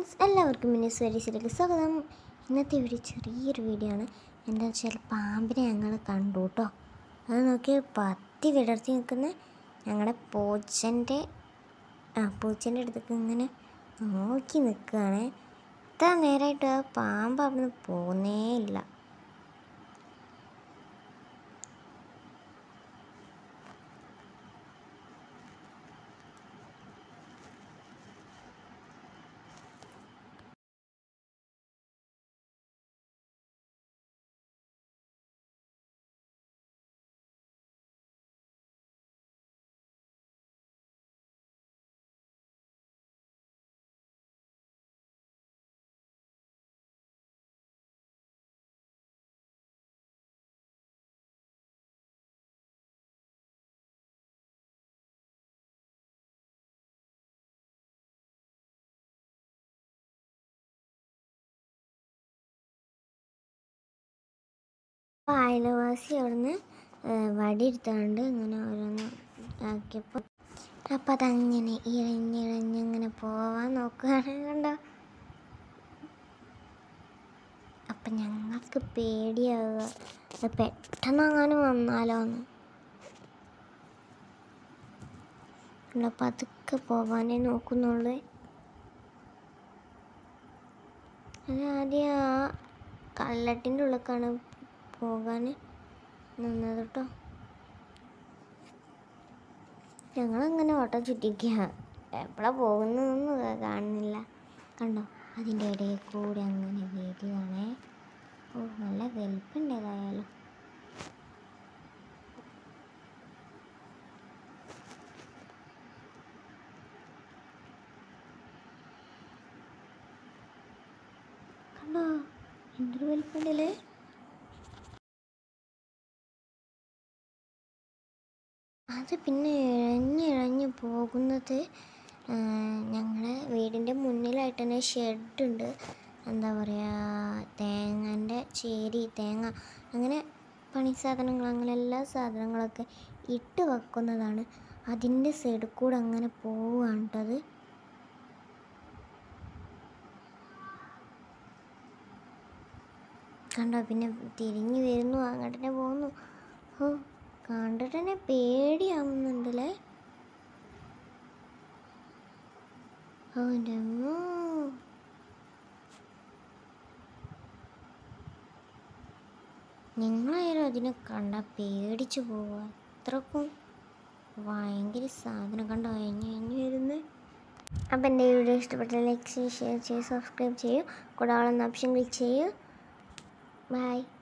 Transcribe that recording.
friends എല്ലാവർക്കും മിനിസ് വെരീസിലേക്ക് സ്വാഗതം ഇന്നത്തെ വീഡിയോ ചെറിയൊരു വീഡിയോ ആണ് എന്താ വെച്ചാൽ പാമ്പിനെ ഞങ്ങൾ കണ്ടു കേട്ടോ അത് നോക്കി പത്തി വിടർത്തി നിൽക്കുന്ന ഞങ്ങളുടെ പൂച്ചൻ്റെ ആ പൂച്ചൻ്റെ അടുത്തേക്ക് ഇങ്ങനെ നോക്കി നിൽക്കുകയാണ് ഇത്ര നേരമായിട്ട് ആ പാമ്പ് അവിടുന്ന് പോകുന്നേ ഇല്ല അപ്പോൾ അയൽവാസി അവിടുന്ന് വടി എടുത്താണ്ട് ഇങ്ങനെ ഓരോന്ന് ആക്കിയപ്പോൾ അപ്പം അതങ്ങനെ ഇഴഞ്ഞിഴഞ്ഞിങ്ങനെ പോവാൻ നോക്കുകയാണ് കണ്ടോ അപ്പം ഞങ്ങൾക്ക് പേടിയാവുക അത് പെട്ടെന്ന് അങ്ങനെ വന്നാലോ എന്ന് കണ്ടോ പതുക്കെ പോവാനേ നോക്കുന്നുള്ളൂ അത് ആദ്യം ആ കല്ലട്ടിൻ്റെ ഉള്ളിലേക്കാണ് പോകാൻ നിന്നത് കേട്ടോ ഞങ്ങളങ്ങനെ ഓട്ടം ചുറ്റിക്കുക എപ്പോഴാണ് പോകുന്നതെന്ന് കാണുന്നില്ല കണ്ടോ അതിൻ്റെ ഇടയിൽ കൂടി അങ്ങനെ വരികയാണേ ഓ നല്ല വലിപ്പുണ്ട് ഏതായാലും കണ്ടോ എന്തൊരു വലിപ്പുണ്ടല്ലേ അത് പിന്നെ ഇഴഞ്ഞിഴഞ്ഞ് പോകുന്നത് ഞങ്ങളുടെ വീടിൻ്റെ മുന്നിലായിട്ട് തന്നെ ഷെഡുണ്ട് എന്താ പറയുക തേങ്ങൻ്റെ ചേരി തേങ്ങ അങ്ങനെ പണി സാധനങ്ങൾ അങ്ങനെ എല്ലാ സാധനങ്ങളൊക്കെ ഇട്ട് വെക്കുന്നതാണ് അതിൻ്റെ സൈഡിൽ കൂടെ അങ്ങനെ പോവുകയാണ് കേട്ടത് കണ്ടോ പിന്നെ തിരിഞ്ഞു വരുന്നു അങ്ങോട്ട് തന്നെ പോകുന്നു ഓ കണ്ടിട്ട് തന്നെ പേടിയാവുന്നുണ്ടല്ലേ ഓ എൻ്റെ അമ്മോ നിങ്ങളായാലും അതിനെ കണ്ട പേടിച്ചു പോവുക അത്രക്കും ഭയങ്കര സാധനം കണ്ടോ അയഞ്ഞ് അയഞ്ഞ് വരുന്നത് അപ്പം എൻ്റെ വീഡിയോ ഇഷ്ടപ്പെട്ട ലൈക്ക് ചെയ്യ് ഷെയർ ചെയ്യ് സബ്സ്ക്രൈബ് ചെയ്യൂ കൂടെ ആളെന്ന ഓപ്ഷൻ ക്ലിക്ക് ചെയ്യൂ ബൈ